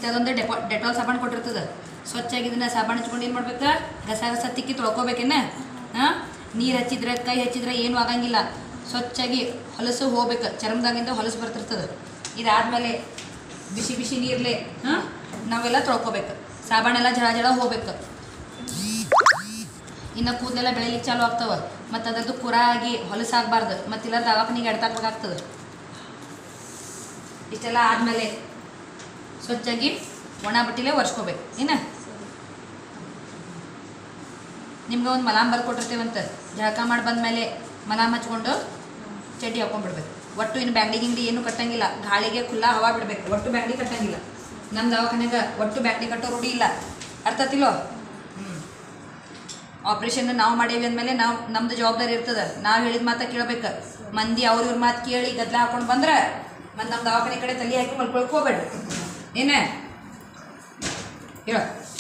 ಅದೊಂದು ಡೆಪಾ ಡೆಟಾಲ್ ಸಾಬಾನು ಕೊಟ್ಟಿರ್ತದೆ ಸ್ವಚ್ಛಾಗಿ ಇದನ್ನ ಸಾಬಾನು ಹಚ್ಕೊಂಡು ಏನು ಮಾಡ್ಬೇಕು ಗಸ ಗಸ ತಿಕ್ಕಿ ತೊಳ್ಕೊಬೇಕೇನ ಹಾಂ ನೀರು ಹಚ್ಚಿದ್ರೆ ಕೈ ಹಚ್ಚಿದ್ರೆ ಏನೂ ಆಗಂಗಿಲ್ಲ ಸ್ವಚ್ಛಾಗಿ ಹೊಲಸು ಹೋಗ್ಬೇಕು ಚರ್ಮದಾಗಿಂದ ಹೊಲಸು ಬರ್ತಿರ್ತದೆ ಇದಾದ್ಮೇಲೆ ಬಿಸಿ ಬಿಸಿ ನೀರ್ಲೆ ಹಾಂ ನಾವೆಲ್ಲ ತೊಳ್ಕೊಬೇಕು ಸಾಬಾನೆಲ್ಲ ಜಳ ಜಳ ಹೋಗ್ಬೇಕು ಇನ್ನು ಕೂದಲೆಲ್ಲ ಬೆಳಿಲಿಕ್ಕೆ ಚಾಲು ಆಗ್ತವೆ ಮತ್ತು ಅದರದ್ದು ಕುರ ಆಗಿ ಹೊಲಸಾಗಬಾರ್ದು ಮತ್ತಿಲ್ಲ ದವಾಖಾನಿಗೆ ಎಡ್ತಾಕ್ಬೇಕಾಗ್ತದೆ ಇಷ್ಟೆಲ್ಲ ಆದಮೇಲೆ ಸ್ವಚ್ಛಾಗಿ ಒಣ ಬಟ್ಟಿಲೆ ಒರೆಸ್ಕೋಬೇಕು ಏನ ನಿಮ್ಗೆ ಒಂದು ಮಲಾಮ್ ಬರ್ಕೊಟ್ಟಿರ್ತೀವಂತ ಜಳಕ ಮಾಡಿ ಬಂದಮೇಲೆ ಮಲಾಮ್ ಹಚ್ಕೊಂಡು ಚಡ್ಡಿ ಹಾಕೊಂಡ್ಬಿಡ್ಬೇಕು ಒಟ್ಟು ಇನ್ನು ಬ್ಯಾಂಗ್ಡಿ ಗಿಂಗ್ಡಿ ಏನು ಕಟ್ಟಂಗಿಲ್ಲ ಗಾಳಿಗೆ ಖುಲ್ಲಾ ಹವಾ ಬಿಡಬೇಕು ಒಟ್ಟು ಬ್ಯಾಂಗ್ಡಿ ಕಟ್ಟಂಗಿಲ್ಲ ನಮ್ಮ ದವಾಖಾನೆಗ ಒಟ್ಟು ಬ್ಯಾಂಗ್ಡಿ ಕಟ್ಟೋ ರೂಢಿ ಇಲ್ಲ ಅರ್ಥ ಆತಿಲ್ಲೋ ಹ್ಞೂ ಆಪ್ರೇಷನ್ ನಾವು ಮಾಡೇವಿ ಅಂದಮೇಲೆ ನಾವು ನಮ್ದು ಜವಾಬ್ದಾರಿ ಇರ್ತದೆ ನಾವು ಹೇಳಿದ ಮಾತ ಕೇಳ್ಬೇಕು ಮಂದಿ ಅವ್ರ ಇವ್ರ ಮಾತು ಕೇಳಿ ಗದ್ಲ ಹಾಕೊಂಡು ಬಂದ್ರೆ ಮತ್ತು ನಮ್ಮ ದವಾಖಾನೆ ಕಡೆ ತಲೆ ಹಾಕಿ ಮಲ್ಕೊಳಕ್ ಹೋಗ್ಬೇಡ್ರಿ ಏನೇ ಹೇಳ